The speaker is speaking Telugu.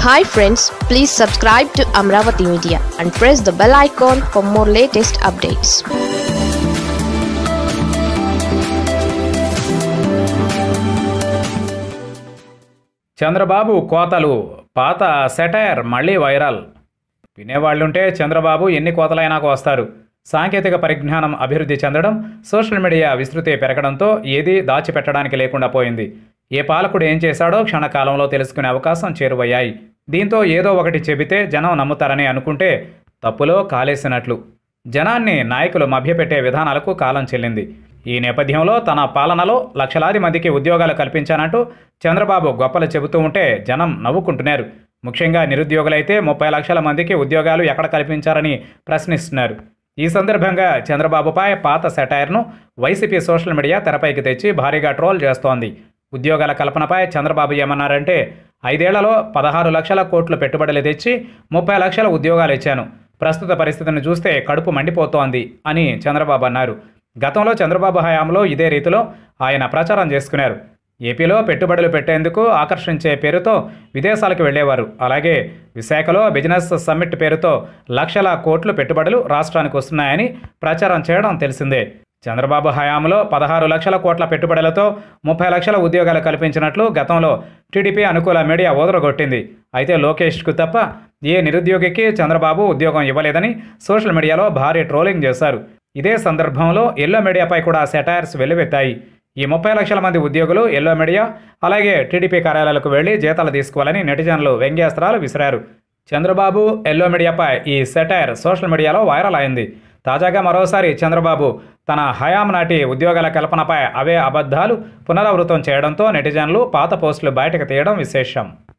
hi friends please subscribe to Amaravati media and press the bell icon for more latest updates Chandrababu కోతలు పాత సెటైర్ మళ్ళీ వైరల్ వినేవాళ్ళుంటే చంద్రబాబు ఎన్ని కోతలైనా కోస్తారు సాంకేతిక పరిజ్ఞానం అభివృద్ధి చెందడం సోషల్ మీడియా విస్తృతి పెరగడంతో ఏదీ దాచిపెట్టడానికి లేకుండా పోయింది ఏ పాలకుడు ఏం చేశాడో క్షణకాలంలో తెలుసుకునే అవకాశం చేరువయ్యాయి దీంతో ఏదో ఒకటి చెబితే జనం నమ్ముతారని అనుకుంటే తప్పులో కాలేసినట్లు జనాన్ని నాయకులు మభ్యపెట్టే విధానాలకు కాలం చెల్లింది ఈ నేపథ్యంలో తన పాలనలో లక్షలాది మందికి ఉద్యోగాలు కల్పించానంటూ చంద్రబాబు గొప్పలు చెబుతూ ఉంటే జనం నవ్వుకుంటున్నారు ముఖ్యంగా నిరుద్యోగులైతే ముప్పై లక్షల మందికి ఉద్యోగాలు ఎక్కడ కల్పించారని ప్రశ్నిస్తున్నారు ఈ సందర్భంగా చంద్రబాబుపై పాత సెటైర్ను వైసీపీ సోషల్ మీడియా తెరపైకి తెచ్చి భారీగా ట్రోల్ చేస్తోంది ఉద్యోగాల కల్పనపై చంద్రబాబు ఏమన్నారంటే ఐదేళ్లలో పదహారు లక్షల కోట్లు పెట్టుబడులు తెచ్చి ముప్పై లక్షల ఉద్యోగాలు ఇచ్చాను ప్రస్తుత పరిస్థితిని చూస్తే కడుపు మండిపోతోంది అని చంద్రబాబు అన్నారు గతంలో చంద్రబాబు హయాంలో ఇదే రీతిలో ఆయన ప్రచారం చేసుకున్నారు ఏపీలో పెట్టుబడులు పెట్టేందుకు ఆకర్షించే పేరుతో విదేశాలకు వెళ్ళేవారు అలాగే విశాఖలో బిజినెస్ సమ్మిట్ పేరుతో లక్షల కోట్లు పెట్టుబడులు రాష్ట్రానికి వస్తున్నాయని ప్రచారం చేయడం తెలిసిందే చంద్రబాబు హయాంలో పదహారు లక్షల కోట్ల పెట్టుబడులతో ముప్పై లక్షల ఉద్యోగాలు కల్పించినట్లు గతంలో టీడీపీ అనుకూల మీడియా ఓదరగొట్టింది అయితే లోకేష్కు తప్ప ఏ నిరుద్యోగికి చంద్రబాబు ఉద్యోగం ఇవ్వలేదని సోషల్ మీడియాలో భారీ ట్రోలింగ్ చేశారు ఇదే సందర్భంలో ఎల్లో మీడియాపై కూడా సెటైర్స్ వెల్లువెత్తాయి ఈ ముప్పై లక్షల మంది ఉద్యోగులు ఎల్లో మీడియా అలాగే టీడీపీ కార్యాలయాలకు వెళ్లి జీతాలు తీసుకోవాలని నెటిజన్లు వ్యంగ్యాస్త్రాలు విసిరారు చంద్రబాబు ఎల్లో మీడియాపై ఈ సెటైర్ సోషల్ మీడియాలో వైరల్ అయింది తాజాగా మరోసారి చంద్రబాబు తన హయాం నాటి ఉద్యోగాల కల్పనపై అవే అబద్ధాలు పునరావృతం చేయడంతో నెటిజన్లు పాత పోస్టులు బయటకు తీయడం విశేషం